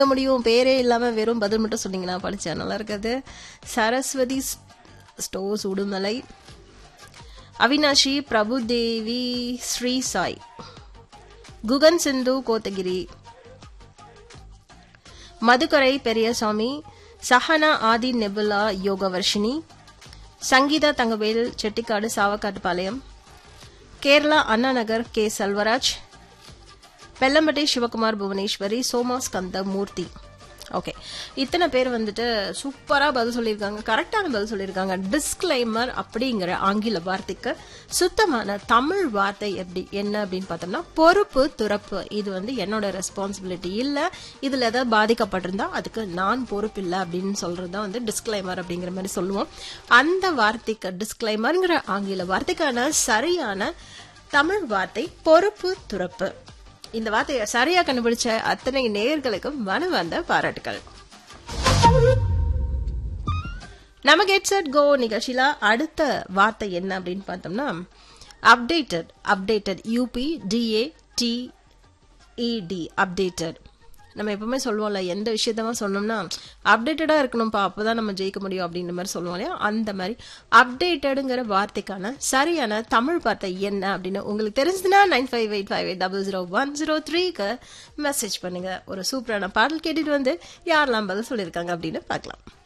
முடியும் பேரே இல்லாம வெறும் பதில் மட்டும் சொன்னீங்கன்னா படிச்சேன் நல்லா இருக்காது Saraswati stores Udumalai Avinashi Prabhudevi Sri Sai Guhan Sindhu Kotagiri Madukkarai Periyasamy Sahana Aadhi Nebula Yogavarshini Sangeetha Thangavel Chettikadu Savakkattupalayam Kerala Anna Nagar K Selvaraj Bellampatti Sivakumar Bhuvaneshwari Soma Skanda Murthy okay இத்தனை பேர் வந்துட்டு சூப்பரா பதில் சொல்லியிருக்காங்க கரெக்டான பதில் சொல்லியிருக்காங்க டிஸ்க்ளைமர் அப்படிங்கிற ஆங்கில வார்த்தைக்கு சுத்தமான தமிழ் வார்த்தை எப்படி என்ன அப்படின்னு பார்த்தோம்னா பொறுப்பு துறப்பு இது வந்து என்னோட ரெஸ்பான்சிபிலிட்டி இல்ல இதுல ஏதாவது பாதிக்கப்பட்டிருந்தா அதுக்கு நான் பொறுப்பு இல்லை அப்படின்னு சொல்றது தான் வந்து டிஸ்க்ளைமர் அப்படிங்கிற மாதிரி சொல்லுவோம் அந்த வார்த்தைக்கு டிஸ்க்ளைமர்ங்கிற ஆங்கில வார்த்தைக்கான சரியான தமிழ் வார்த்தை பொறுப்பு துறப்பு இந்த வார்த்தையை சரியா கண்டுபிடிச்ச அத்தனை நேயர்களுக்கும் மனவந்த பாராட்டுகள் நம்ம கெட் செட் கோ நிகழ்ச்சியில அடுத்த வார்த்தை என்ன அப்படின்னு பார்த்தோம்னா updated updated UP TA TET updated நம்ம எப்பவுமே சொல்லுவோம்ல எந்த விஷயத்தமா சொன்னோம்னா அப்டேட்டடா இருக்கணும்ப்பா அப்பதான் நம்ம ஜெயிக்க முடியும் அப்படின்ற மாதிரி சொல்லுவோம் இல்லையா அந்த மாதிரி அப்டேட்டடுங்கிற வார்த்தைக்கான சரியான தமிழ் வார்த்தை என்ன அப்படின்னு உங்களுக்கு தெரிஞ்சதுன்னா nine five eight five eight double zero one zero த்ரீக்கு மெசேஜ் பண்ணுங்க ஒரு சூப்பரான பாடல் கேட்டுட்டு வந்து யாரெல்லாம் பதில் சொல்லியிருக்காங்க அப்படின்னு பார்க்கலாம்